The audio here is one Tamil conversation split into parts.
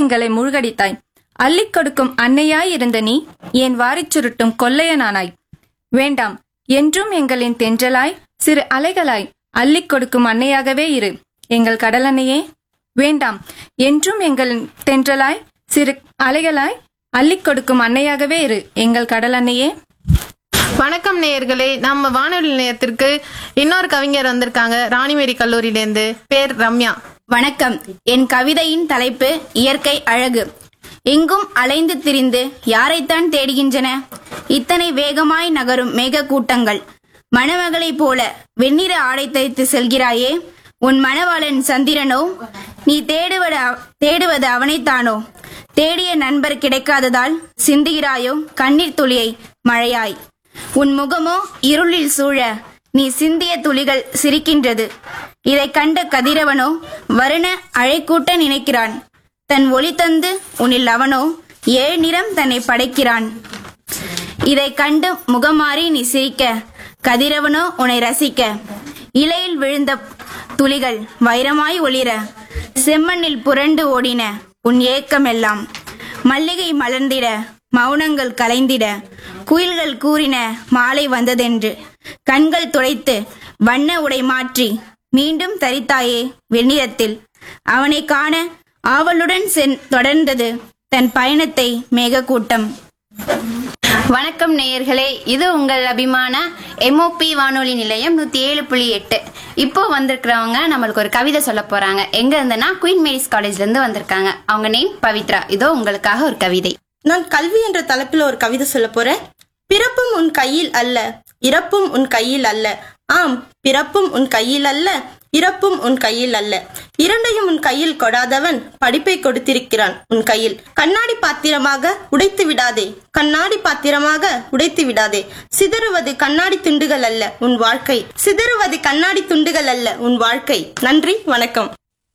எங்களை மூழ்கடித்தாய் அள்ளிக் கொடுக்கும் அன்னையாய் இருந்த நீ ஏன் வாரிச் சுருட்டும் கொள்ளையனானாய் வேண்டாம் என்றும் எங்களின் தென்றலாய் சிறு அலைகளாய் அள்ளிக் கொடுக்கும் அன்னையாகவே இரு எங்கள் கடலன்னையே வேண்டாம் என்றும் எங்கள் தென்றலாய் சிறு அலைகளாய் அள்ளிக் கொடுக்கும் அன்னையாகவே இரு எங்கள் கடலன்னையே வணக்கம் நேயர்களே நம்ம வானொலி நிலையத்திற்கு இன்னொரு கவிஞர் வந்திருக்காங்க ராணிமேரி கல்லூரியிலேருந்து பேர் ரம்யா வணக்கம் என் கவிதையின் தலைப்பு இயற்கை அழகு எங்கும் அலைந்து திரிந்து யாரைத்தான் தேடுகின்றன இத்தனை வேகமாய் நகரும் மேகக்கூட்டங்கள் மணமகளைப் போல வெண்ணிற ஆடை தைத்து செல்கிறாயே உன் மணவாளன் சந்திரனோ நீ தேடுவத தேடுவது அவனைத்தானோ தேடிய நண்பர் கிடைக்காததால் சிந்துகிறாயோ கண்ணீர் துளியை மழையாய் உன் முகமோ இருளில் சூழ நீ சிந்திய துளிகள் சிரிக்கின்றது இதைக் கண்ட கதிரவனோ வருண அழைக்கூட்ட நினைக்கிறான் தன் ஒளி தந்து உன்னில் அவனோ ஏழு நிறம் தன்னை படைக்கிறான் இதைக் கண்டு முகமாறி நீ சிரிக்க கதிரவனோ உன்னை ரசிக்க இலையில் விழுந்த துளிகள் வைரமாய் ஒளிர செம்மண்ணில் புரண்டு ஓடின உன் ஏக்கமெல்லாம் மல்லிகை மலர்ந்திட மௌனங்கள் கலைந்திட குயில்கள் கூறின மாலை வந்ததென்று கண்கள் துடைத்து வண்ண உடை மாற்றி மீண்டும் தரித்தாயே வெண்ணிறத்தில் அவனை காண ஆவலுடன் சென் தொடர்ந்தது தன் பயணத்தை மேகக்கூட்டம் வணக்கம் நேயர்களே இது உங்கள் அபிமான எம்ஓபி வானொலி நிலையம் நூத்தி ஏழு புள்ளி எட்டு இப்போ வந்திருக்கிறவங்க நம்மளுக்கு ஒரு கவிதை சொல்ல போறாங்க எங்க இருந்துன்னா குயின் மேரிஸ் காலேஜ்ல இருந்து வந்திருக்காங்க அவங்க நேம் பவித்ரா இதோ உங்களுக்காக ஒரு கவிதை நான் கல்வி என்ற தலைப்பில் ஒரு கவிதை சொல்ல போறேன் பிறப்பும் உன் கையில் அல்ல இறப்பும் உன் கையில் அல்ல ஆம் பிறப்பும் உன் கையில் அல்ல இறப்பும் உன் கையில் அல்ல இரண்டையும் உன் கையில் கொடாதவன் படிப்பை கொடுத்திருக்கிறான் உன் கையில் கண்ணாடி பாத்திரமாக உடைத்து விடாதே கண்ணாடி பாத்திரமாக உடைத்து விடாதே சிதறுவது கண்ணாடி துண்டுகள் அல்ல உன் வாழ்க்கை சிதறுவது கண்ணாடி துண்டுகள் அல்ல உன் வாழ்க்கை நன்றி வணக்கம்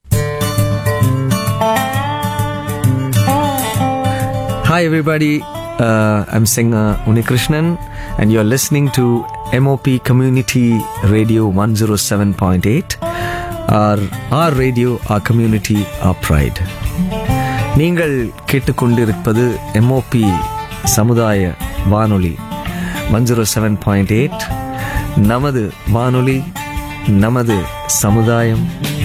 Hi, everybody. Uh, I'm singer Unikrishnan, and you're listening to MOP Community Radio 107.8. Our, our radio, our community, our pride. நீங்கள் கேட்டுக்கொண்டிருப்பது எம்ஓபி சமுதாய வானொலி one zero seven point eight நமது வானொலி நமது சமுதாயம்